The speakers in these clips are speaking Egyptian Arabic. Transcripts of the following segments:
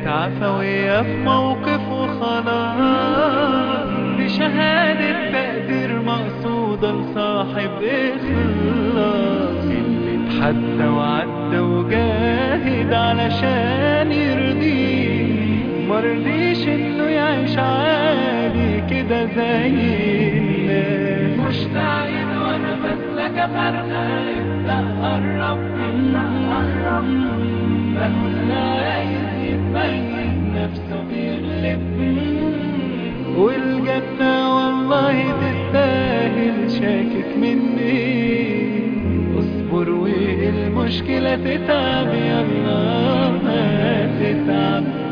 كانت عفوية في موقف وخلاص بشهادة تقدير مقصودة لصاحب إخلاص اللي اتحدى وعدى وجاهد علشان يرضيه مرضيش إنه يعيش عادي كده زي الناس مشتاق وأنا بسلك فرقة ابدأ قرب قرب بقول عايز يتميز نفسه بيغلب والجنة والله تستاهل شاكك مني اصبر والمشكلة تتعب يلا ما تتعب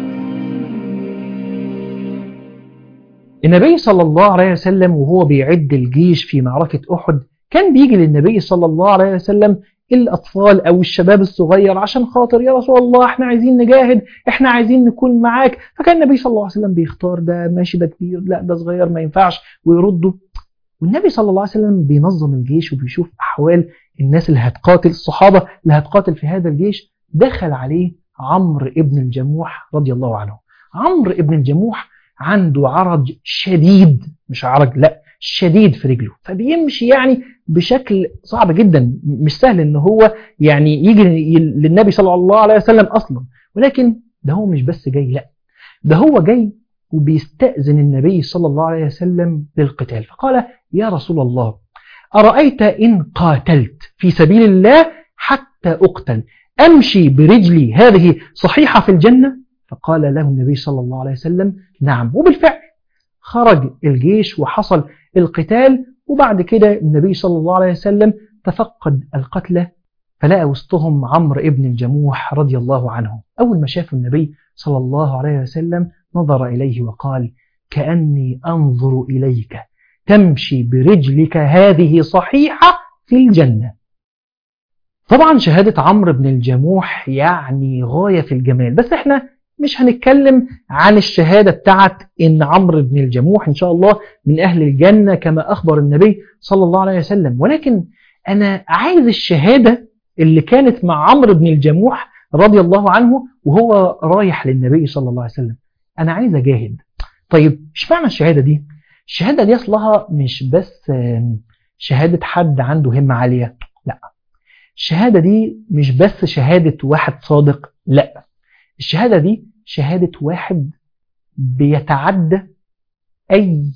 النبي صلى الله عليه وسلم وهو بيعد الجيش في معركة أحد كان بيجي للنبي صلى الله عليه وسلم الأطفال أو الشباب الصغير عشان خاطر يا رسول الله احنا عايزين نجاهد احنا عايزين نكون معاك فكان النبي صلى الله عليه وسلم بيختار ده ماشي ده كبير لا ده صغير ما ينفعش ويرده والنبي صلى الله عليه وسلم بينظم الجيش وبيشوف أحوال الناس اللي هتقاتل الصحابة اللي هتقاتل في هذا الجيش دخل عليه عمرو ابن الجموح رضي الله عنه عمرو ابن الجموح عنده عرج شديد مش عرج لا شديد في رجله فبيمشي يعني بشكل صعب جدا مش سهل ان هو يعني يجي للنبي صلى الله عليه وسلم اصلا ولكن ده هو مش بس جاي لا ده هو جاي وبيستأذن النبي صلى الله عليه وسلم للقتال فقال يا رسول الله أرأيت إن قاتلت في سبيل الله حتى أقتل أمشي برجلي هذه صحيحة في الجنة فقال له النبي صلى الله عليه وسلم نعم وبالفعل خرج الجيش وحصل القتال وبعد كده النبي صلى الله عليه وسلم تفقد القتلى فلقى وسطهم عمرو ابن الجموح رضي الله عنه أول ما شاف النبي صلى الله عليه وسلم نظر إليه وقال كأني أنظر إليك تمشي برجلك هذه صحيحة في الجنة طبعا شهادة عمرو بن الجموح يعني غاية في الجمال بس احنا مش هنتكلم عن الشهادة بتاعت ان عمرو بن الجموح ان شاء الله من اهل الجنة كما اخبر النبي صلى الله عليه وسلم ولكن انا عايز الشهادة اللي كانت مع عمرو بن الجموح رضي الله عنه وهو رايح للنبي صلى الله عليه وسلم انا عايز اجاهد طيب ايش معنى الشهادة دي الشهادة دي اصلها مش بس شهادة حد عنده همة عالية لا الشهادة دي مش بس شهادة واحد صادق لا الشهادة دي شهادة واحد بيتعدى أي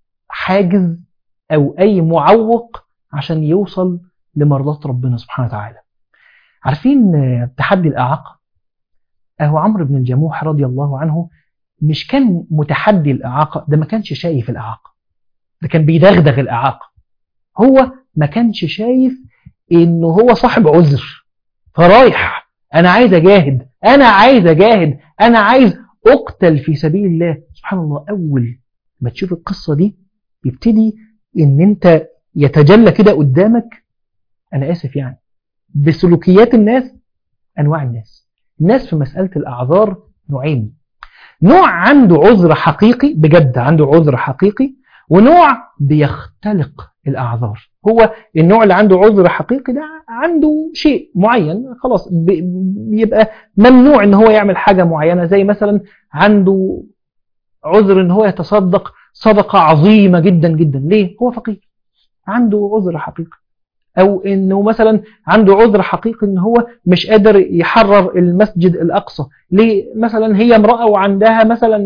حاجز أو أي معوق عشان يوصل لمرضاة ربنا سبحانه وتعالى عارفين تحدي الإعاقة أهو عمرو بن الجموح رضي الله عنه مش كان متحدي الإعاقة ده ما كانش شايف الإعاقة ده كان بيدغدغ الإعاقة هو ما كانش شايف إنه هو صاحب عذر فرايح أنا عايز أجاهد أنا عايز أجاهد أنا عايز أقتل في سبيل الله سبحان الله أول ما تشوف القصة دي يبتدي إن أنت يتجلى كده قدامك أنا آسف يعني بسلوكيات الناس أنواع الناس الناس في مسألة الأعذار نوعين نوع عنده عذر حقيقي بجد عنده عذر حقيقي ونوع بيختلق الأعذار هو النوع اللي عنده عذر حقيقي ده عنده شيء معين خلاص بيبقى ممنوع ان هو يعمل حاجة معينة زي مثلا عنده عذر ان هو يتصدق صدقة عظيمة جدا جدا ليه هو فقير عنده عذر حقيقي او انه مثلا عنده عذر حقيقي ان هو مش قادر يحرر المسجد الاقصى ليه مثلا هي امراه وعندها مثلا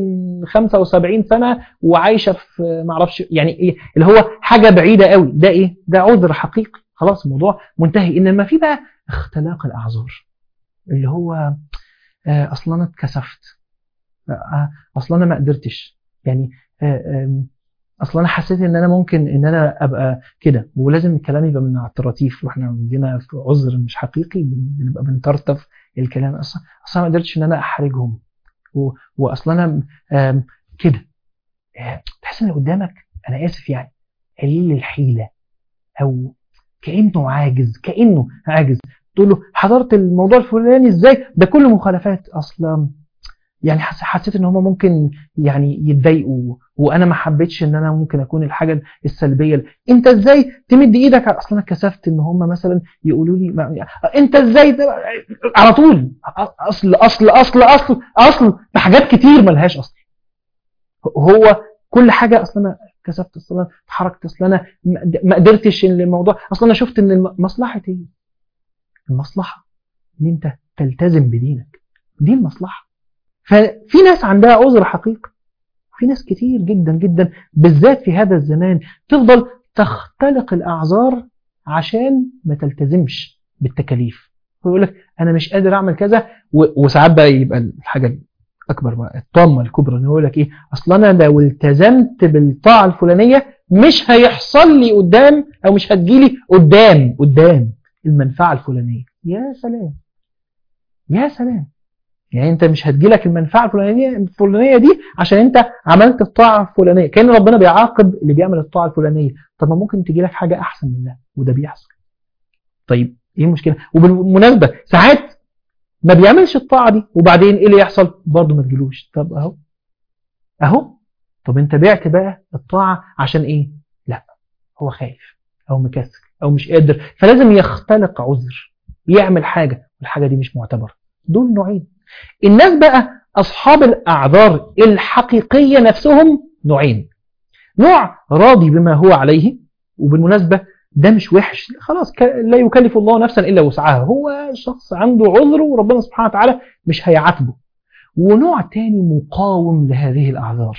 75 سنه وعايشه في ما اعرفش يعني ايه اللي هو حاجه بعيده قوي ده ايه ده عذر حقيقي خلاص الموضوع منتهي انما في بقى اختلاق الاعذار اللي هو اصلا انا اتكسفت اصلا انا ما قدرتش يعني اصلا انا حسيت ان انا ممكن ان انا ابقى كده ولازم الكلام يبقى من التراتيف واحنا عندنا في عذر مش حقيقي بنبقى بنترتف الكلام اصلا اصلا ما قدرتش ان انا احرجهم واصلا انا كده تحس ان قدامك انا اسف يعني قليل الحيله او كانه عاجز كانه عاجز تقول له حضرت الموضوع الفلاني ازاي ده كله مخالفات اصلا يعني حس- حسيت ان هم ممكن يعني يتضايقوا وانا ما حبيتش ان انا ممكن اكون الحاجه السلبيه انت ازاي تمد ايدك على- اصلا انا كسفت ان هم مثلا يقولوا لي ما... انت ازاي ده- على طول اصل اصل اصل اصل اصل بحاجات كتير ملهاش اصل هو كل حاجه اصل انا كسفت اصل انا اتحركت اصل انا ما- ما قدرتش ان الموضوع اصل انا شفت ان الم- مصلحه ايه المصلحه ان انت تلتزم بدينك دي المصلحه ففي ناس عندها عذر حقيقي وفي ناس كتير جدا جدا بالذات في هذا الزمان تفضل تختلق الاعذار عشان ما تلتزمش بالتكاليف ويقول لك انا مش قادر اعمل كذا و- وساعات بقى يبقى الحاجه الاكبر بقى الطامه الكبرى ان هو يقول لك ايه اصل انا لو التزمت بالطاعه الفلانيه مش هيحصل لي قدام او مش هتجيلي قدام قدام المنفعه الفلانيه يا سلام يا سلام يعني انت مش هتجيلك المنفعه الفلانيه الفلانيه دي عشان انت عملت الطاعه الفلانيه كان ربنا بيعاقب اللي بيعمل الطاعه الفلانيه طب ما ممكن تجيلك حاجه احسن منها وده بيحصل طيب ايه المشكله وبالمناسبه ساعات ما بيعملش الطاعه دي وبعدين ايه اللي يحصل برضه ما تجيلوش طب اهو اهو طب انت بعت بقى الطاعه عشان ايه لا هو خايف او مكسل او مش قادر فلازم يختلق عذر يعمل حاجه والحاجه دي مش معتبره دول نوعين الناس بقى اصحاب الاعذار الحقيقيه نفسهم نوعين نوع راضي بما هو عليه وبالمناسبه ده مش وحش خلاص ك- لا يكلف الله نفسا الا وسعها هو شخص عنده عذر وربنا سبحانه وتعالى مش هيعاتبه ونوع تاني مقاوم لهذه الاعذار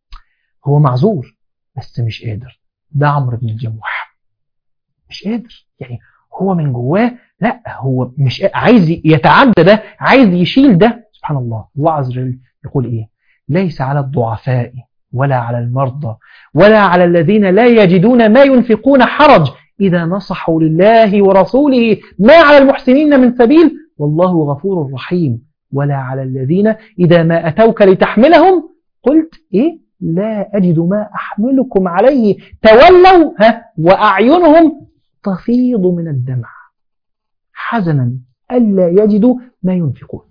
هو معذور بس مش قادر ده عمرو بن الجموح مش قادر يعني هو من جواه لا هو مش قا- عايز يتعدى ده عايز يشيل ده سبحان الله الله عز وجل يقول ايه ليس على الضعفاء ولا على المرضى ولا على الذين لا يجدون ما ينفقون حرج إذا نصحوا لله ورسوله ما على المحسنين من سبيل والله غفور رحيم ولا على الذين إذا ما أتوك لتحملهم قلت إيه لا أجد ما أحملكم عليه تولوا ها وأعينهم تفيض من الدمع حزنا ألا يجدوا ما ينفقون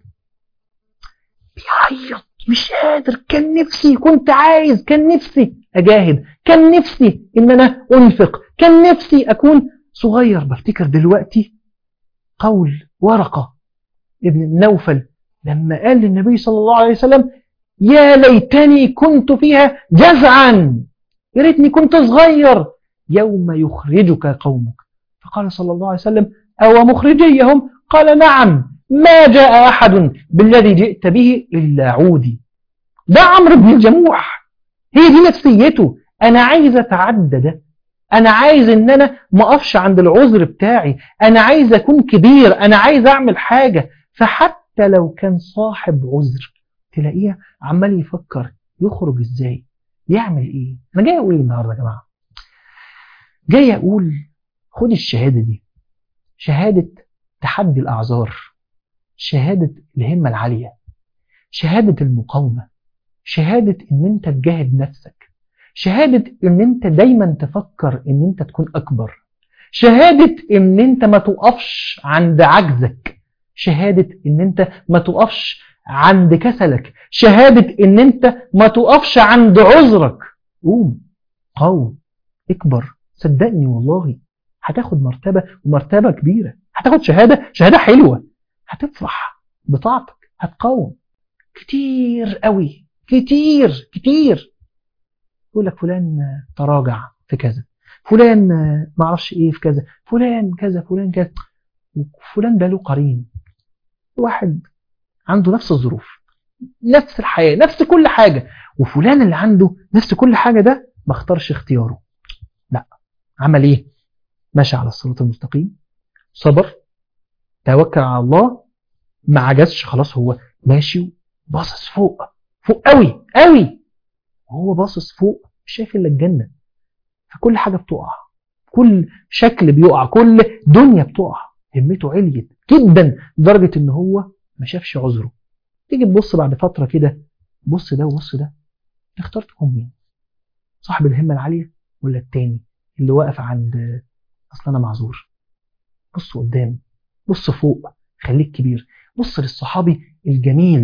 بيعيط مش قادر كان نفسي كنت عايز كان نفسي أجاهد كان نفسي إن أنا أنفق كان نفسي أكون صغير بفتكر دلوقتي قول ورقة ابن نوفل لما قال للنبي صلى الله عليه وسلم يا ليتني كنت فيها جزعا يا ريتني كنت صغير يوم يخرجك قومك فقال صلى الله عليه وسلم أو مخرجيهم قال نعم ما جاء أحد بالذي جئت به إلا عودي ده عمرو بن الجموح هي دي نفسيته أنا عايز أتعدى ده أنا عايز إن أنا ما أقفش عند العذر بتاعي أنا عايز أكون كبير أنا عايز أعمل حاجة فحتى لو كان صاحب عذر تلاقيه عمال يفكر يخرج إزاي يعمل إيه أنا جاي أقول إيه النهاردة يا جماعة جاي أقول خد الشهادة دي شهادة تحدي الأعذار شهادة الهمة العالية شهادة المقاومة شهادة ان انت تجاهد نفسك شهادة ان انت دايما تفكر ان انت تكون اكبر شهادة ان انت ما تقفش عند عجزك شهادة ان انت ما تقفش عند كسلك شهادة ان انت ما تقفش عند عذرك قوم قوم اكبر صدقني والله هتاخد مرتبة ومرتبة كبيرة هتاخد شهادة شهادة حلوة هتفرح بطاعتك هتقاوم كتير قوي كتير كتير يقول لك فلان تراجع في كذا فلان ما اعرفش ايه في كذا فلان كذا فلان كذا وفلان ده له قرين واحد عنده نفس الظروف نفس الحياة نفس كل حاجة وفلان اللي عنده نفس كل حاجة ده ما اختارش اختياره لا عمل ايه ماشي على الصراط المستقيم صبر توكل على الله ما عجزش خلاص هو ماشي باصص فوق فوق قوي قوي وهو باصص فوق مش شايف الا الجنه فكل حاجه بتقع كل شكل بيقع كل دنيا بتقع همته عليت جدا لدرجه ان هو ما شافش عذره تيجي تبص بعد فتره كده بص ده وبص ده تختار تكون مين صاحب الهمه العاليه ولا التاني اللي واقف عند اصل انا معذور بص قدام بص فوق خليك كبير بص للصحابي الجميل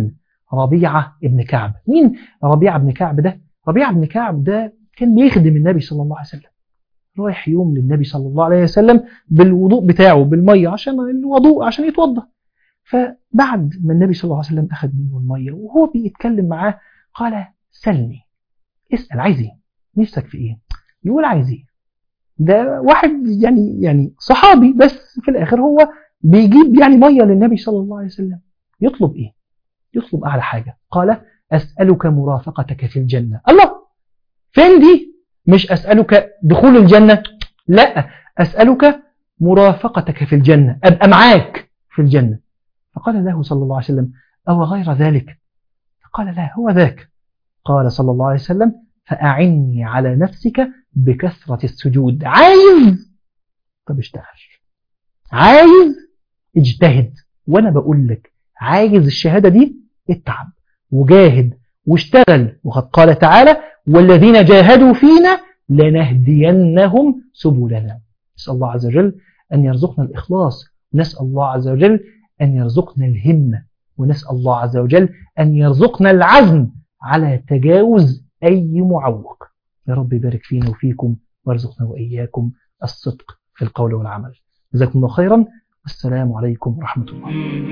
ربيعة ابن كعب مين ربيعة ابن كعب ده؟ ربيعة ابن كعب ده كان بيخدم النبي صلى الله عليه وسلم رايح يوم للنبي صلى الله عليه وسلم بالوضوء بتاعه بالمية عشان الوضوء عشان يتوضى فبعد ما النبي صلى الله عليه وسلم أخذ منه المية وهو بيتكلم معاه قال سلني اسأل عايز ايه نفسك في ايه يقول عايز ايه ده واحد يعني يعني صحابي بس في الآخر هو بيجيب يعني مية للنبي صلى الله عليه وسلم يطلب ايه يطلب أعلى حاجة قال أسألك مرافقتك في الجنة الله فين دي مش أسألك دخول الجنة لا أسألك مرافقتك في الجنة أبقى معاك في الجنة فقال له صلى الله عليه وسلم أو غير ذلك قال لا هو ذاك قال صلى الله عليه وسلم فأعني على نفسك بكثرة السجود عايز طب اشتغل عايز اجتهد وانا بقول لك عايز الشهادة دي اتعب وجاهد واشتغل وقد قال تعالى والذين جاهدوا فينا لنهدينهم سبلنا نسأل الله عز وجل أن يرزقنا الإخلاص نسأل الله عز وجل أن يرزقنا الهمة ونسأل الله عز وجل أن يرزقنا العزم على تجاوز أي معوق يا رب يبارك فينا وفيكم وارزقنا وإياكم الصدق في القول والعمل جزاكم الله خيرا والسلام عليكم ورحمة الله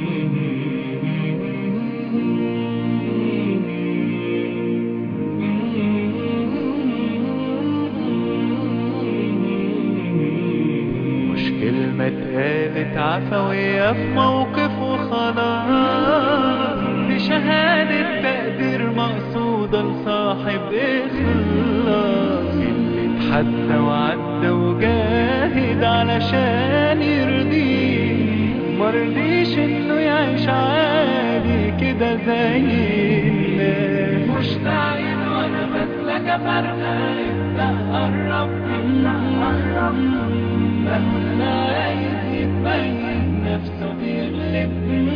مش كلمة اتقالت عفوية في موقف وخلاص دي شهادة تقدير مقصودة لصاحب إخلاص اللي اتحدى وعدى وجاهد علشان يرضيه مرضيش إنه يعيش عادي كده زي الناس مشتاقين وأنا بسلك فرقة ابدأ قرب ابدأ قرب مهما عايز يتبين نفسه بيغلب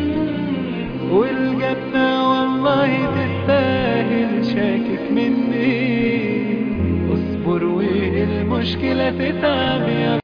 والجنة والله تستاهل شاكك مني اصبر والمشكلة تتعب يا